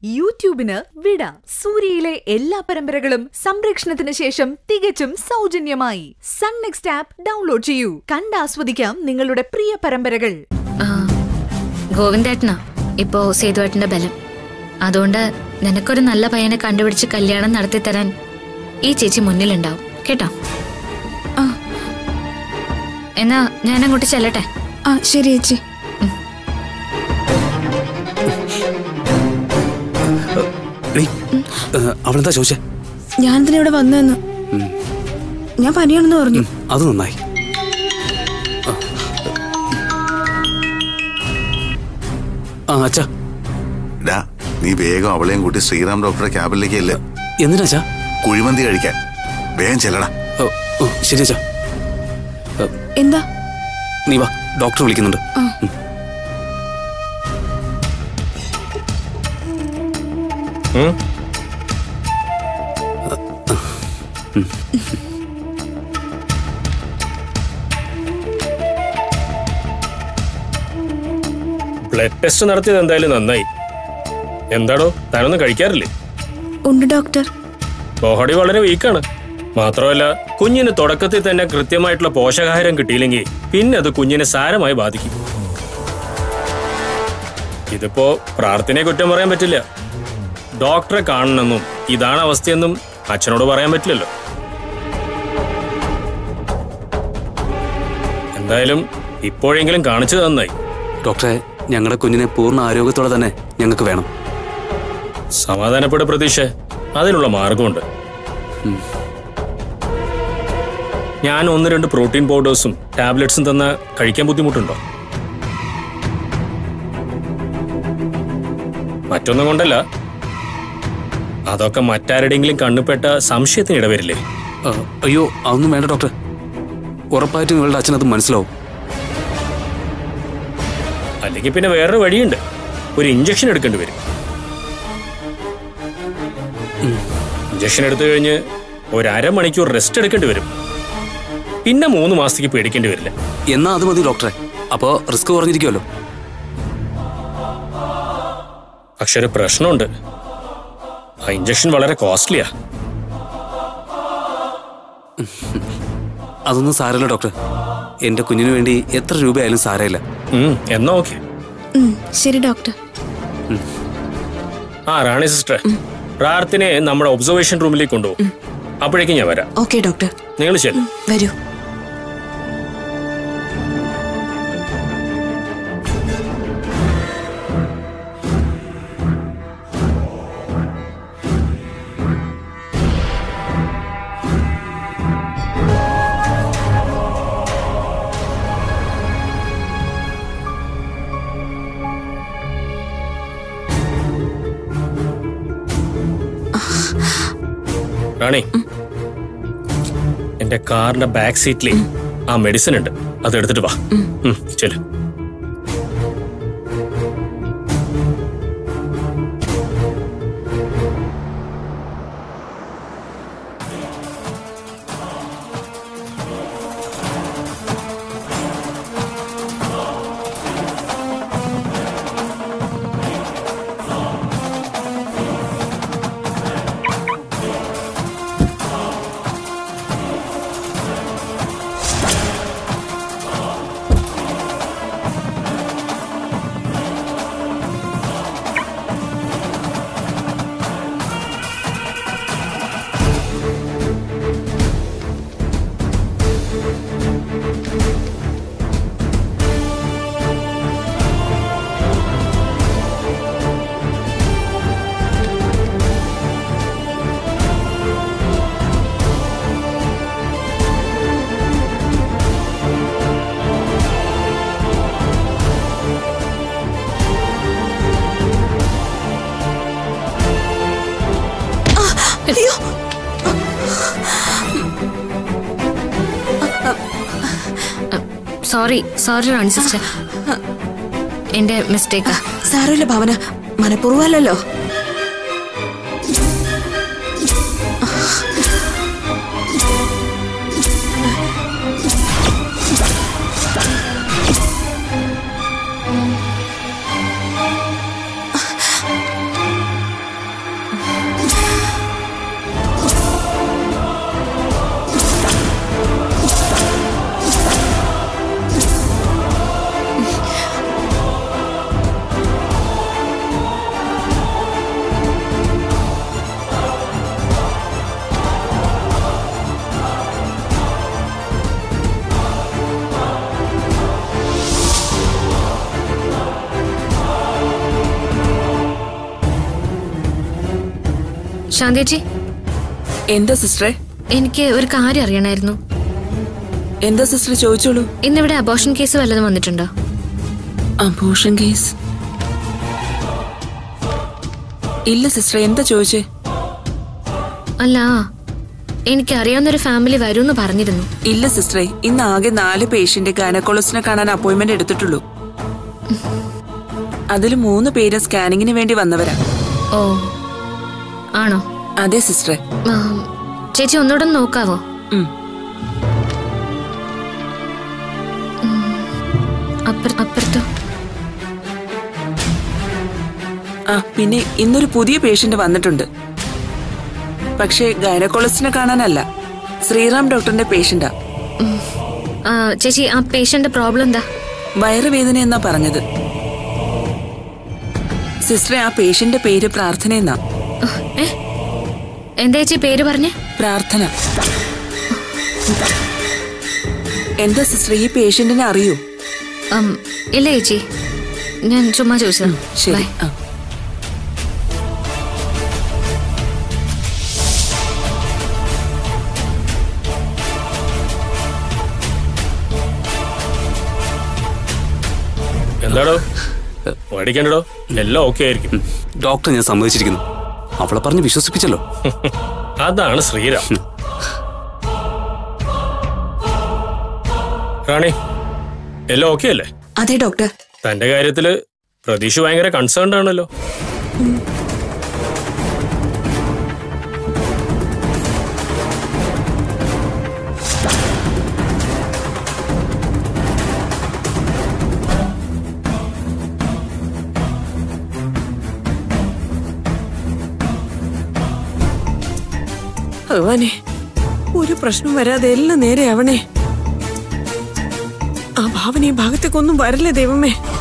യൂട്യൂബിന് വിട സൂര്യയിലെ എല്ലാ പരമ്പരകളും സംരക്ഷണത്തിന് ശേഷം തികച്ചും സൗജന്യമായി സൺ നെക്സ്റ്റ് ആപ്പ് ഡൗൺലോഡ് ചെയ്യൂ കണ്ടാസ്വദിക്കാം നിങ്ങളുടെ പ്രിയ പരമ്പരകൾ ആ, ഗോവിന്ദേട്ടനാ ഇപ്പോ സേതുവേട്ടന്റെ ബലം അതുകൊണ്ട് നിനക്കൊരു നല്ല പയ്യനെ കണ്ടുപിടിച്ച് കല്യാണം നടത്തി തരാൻ ഈ ചേച്ചി മുന്നിലുണ്ടാവും കേട്ടോ ആ എന്നാ ഞാൻ അങ്ങോട്ട് ചെല്ലട്ടെ ആ ശരി ചേച്ചി എടീ, ഏഹ്, അവളെന്താ ചോദിച്ചേ ഞാൻ എന്തിനാ ഇവിടെ വന്നതെന്ന് ഞാൻ പനിയാണെന്ന് പറഞ്ഞു അത് നന്നായി ആ. ആ അച്ഛാ ഡാ നീ വേഗം അവളെയും കൂട്ടി ശ്രീറാം ഡോക്ടറെ ക്യാബിലേക്ക് അല്ലേ എന്തിനാ അച്ഛാ കുഴിമന്തി കഴിക്കാൻ വേഗം ചെല്ലടാ ഓ, ഓ, ശരി അച്ഛാ ഏ, എന്താ നീ വാ ഡോക്ടർ വിളിക്കുന്നുണ്ട് ആ. ഉം. ബ്ലഡ് ടെസ്റ്റ് നടത്തിയത് എന്തായാലും നന്നായി എന്താടോ താനൊന്നും കഴിക്കാറില്ലേ ഉണ്ട് ഡോക്ടർ ബോഡി വളരെ വീക്കാണ് മാത്രമല്ല കുഞ്ഞിന് തുടക്കത്തിൽ തന്നെ കൃത്യമായിട്ടുള്ള പോഷകാഹാരം കിട്ടിയില്ലെങ്കിൽ പിന്നെ അത് കുഞ്ഞിനെ സാരമായി ബാധിക്കും ഇതിപ്പോ പ്രാർത്ഥനയെ കുറ്റം പറയാൻ പറ്റില്ല ഡോക്ടറെ കാണണമെന്നും ഇതാണ് അവസ്ഥയെന്നും അച്ഛനോട് പറയാൻ പറ്റില്ലല്ലോ എന്തായാലും ഇപ്പോഴെങ്കിലും കാണിച്ചു നന്നായി ഡോക്ടറെ ഞങ്ങളുടെ കുഞ്ഞിനെ പൂർണ്ണ ആരോഗ്യത്തോടെ തന്നെ ഞങ്ങൾക്ക് വേണം സമാധാനപ്പെട പ്രതീക്ഷ അതിനുള്ള മാർഗമുണ്ട് ഞാൻ ഒന്ന് രണ്ട് പ്രോട്ടീൻ പൗഡേഴ്സും ടാബ്ലറ്റ്സും തന്ന കഴിക്കാൻ ബുദ്ധിമുട്ടുണ്ടോ മറ്റൊന്നും കൊണ്ടല്ല അതൊക്കെ മറ്റാരുടെയെങ്കിലും കണ്ണുപെട്ട സംശയത്തിന് ഇടവരില്ലേ ആ, അയ്യോ അതൊന്നും വേണ്ട ഡോക്ടർ ഉറപ്പായിട്ടും ഇവളുടെ അച്ഛനത് മനസ്സിലാവും അല്ലെങ്കിൽ പിന്നെ വേറൊരു വഴിയുണ്ട് ഒരു ഇഞ്ചക്ഷൻ എടുക്കേണ്ടി വരും ഇഞ്ചക്ഷൻ എടുത്തു കഴിഞ്ഞ് ഒരു അരമണിക്കൂർ റെസ്റ്റ് എടുക്കേണ്ടി വരും പിന്നെ മൂന്ന് മാസത്തേക്ക് പേടിക്കേണ്ടി വരില്ല എന്നാ അത് മതി ഡോക്ടറെ അപ്പോ റിസ്ക് കുറഞ്ഞിരിക്കുമല്ലോ പക്ഷെ ഒരു പ്രശ്നമുണ്ട് ആ ഇഞ്ചക്ഷൻ വളരെ കോസ്റ്റ്ലിയാ അതൊന്നും സാരമില്ല ഡോക്ടർ എന്റെ കുഞ്ഞിന് വേണ്ടി എത്ര രൂപയായാലും സാരമില്ല ഉം, എന്നാ ഓക്കെ ഉം, ശരി ഡോക്ടർ ആ റാണി സിസ്റ്റർ പ്രാർത്ഥനയെ നമ്മുടെ ഒബ്സർവേഷൻ റൂമിലേക്ക് കൊണ്ടുപോകും അപ്പോഴേക്കും ഞാൻ വരാം ഓക്കെ ഡോക്ടർ നിങ്ങൾ ചെല്ലും വരൂ റാണി എന്റെ കാറിന്റെ ബാക്ക് സീറ്റിൽ ആ മെഡിസിൻ ഉണ്ട് അത് എടുത്തിട്ട് വാ ഉം, ചെല്ല് അയ്യോ സോറി സോറി റാണി സിസ്റ്റർ എന്റെ മിസ്റ്റേക്കാ സാരമില്ല ഭാവന മനഃപൂർവ്വമല്ലല്ലോ ശാന്തേച്ചി എന്താ സിസ്റ്ററെ എനിക്ക് ഒരു കാര്യം അറിയണമായിരുന്നു എന്താ സിസ്റ്റർ ചോദിച്ചോളൂ ഇന്നിവിടെ അബോഷൻ കേസ് വല്ലതും വന്നിട്ടുണ്ടോ അബോഷൻ കേസ് ഇല്ല സിസ്റ്റർ എന്താ ചോദിച്ചേ അല്ല എനിക്ക് അറിയാവുന്നൊരു ഫാമിലി വരുമെന്ന് പറഞ്ഞിരുന്നു ഇല്ല സിസ്റ്ററെ ഇന്ന് ആകെ നാല് പേഷ്യന്റ് ഗൈനക്കോളജിസ്റ്റിനെ കാണാൻ അപ്പോയിന്റ്മെന്റ് എടുത്തിട്ടുള്ളൂ അതിൽ മൂന്ന് പേര് സ്കാനിങ്ങിന് വേണ്ടി വന്നവരാ ഓ ആണോ അതെ സിസ്റ്ററെ ആ, ചേച്ചി ഒന്നുകൂടെ ഒന്ന് നോക്കാവോ ഉം. അപ്പുറ- അപ്പുറത്തോ ആ പിന്നെ ഇന്നൊരു പുതിയ പേഷ്യന്റ് വന്നിട്ടുണ്ട് പക്ഷേ ഗൈനക്കോളജിസ്റ്റിനെ കാണാനല്ല ശ്രീറാം ഡോക്ടറിന്റെ പേഷ്യന്റാ ആ, ചേച്ചി ആ പേഷ്യന്റെ പ്രോബ്ലം എന്താ വയറുവേദന എന്നാ പറഞ്ഞത് സിസ്റ്ററെ ആ പേഷ്യന്റെ പേര് പ്രാർത്ഥന എന്നാ ഏ എന്താ ചേച്ചി പേര് പറഞ്ഞേ പ്രാർത്ഥന എന്താ സിസ്റ്റർ ഈ പേഷ്യന്റിനെ അറിയൂ ഉം, ഇല്ല ചേച്ചി ഞാൻ ചുമ്മാ ചോദിച്ചതാ ശരി ബൈ. ആ എന്താടോ പേടിക്കണ്ടടോ എല്ലാം ഓക്കെ ആയിരിക്കും ഡോക്ടർ ഞാൻ സമ്മതിച്ചിരിക്കുന്നു അവളെ പറഞ്ഞ് വിശ്വസിപ്പിച്ചല്ലോ അതാണ് ശ്രീരാം റാണി എല്ലാം ഓക്കെ അല്ലേ അതെ ഡോക്ടർ തന്റെ കാര്യത്തില് പ്രതീക്ഷ ഭയങ്കര കൺസേൺഡ് ആണല്ലോ ഭഗവാനെ ഒരു പ്രശ്നം വരാതെ എല്ലാം നേരെ ആവണേ ആ ഭാവന ഈ ഭാഗത്തേക്കൊന്നും വരല്ലേ ദൈവമേ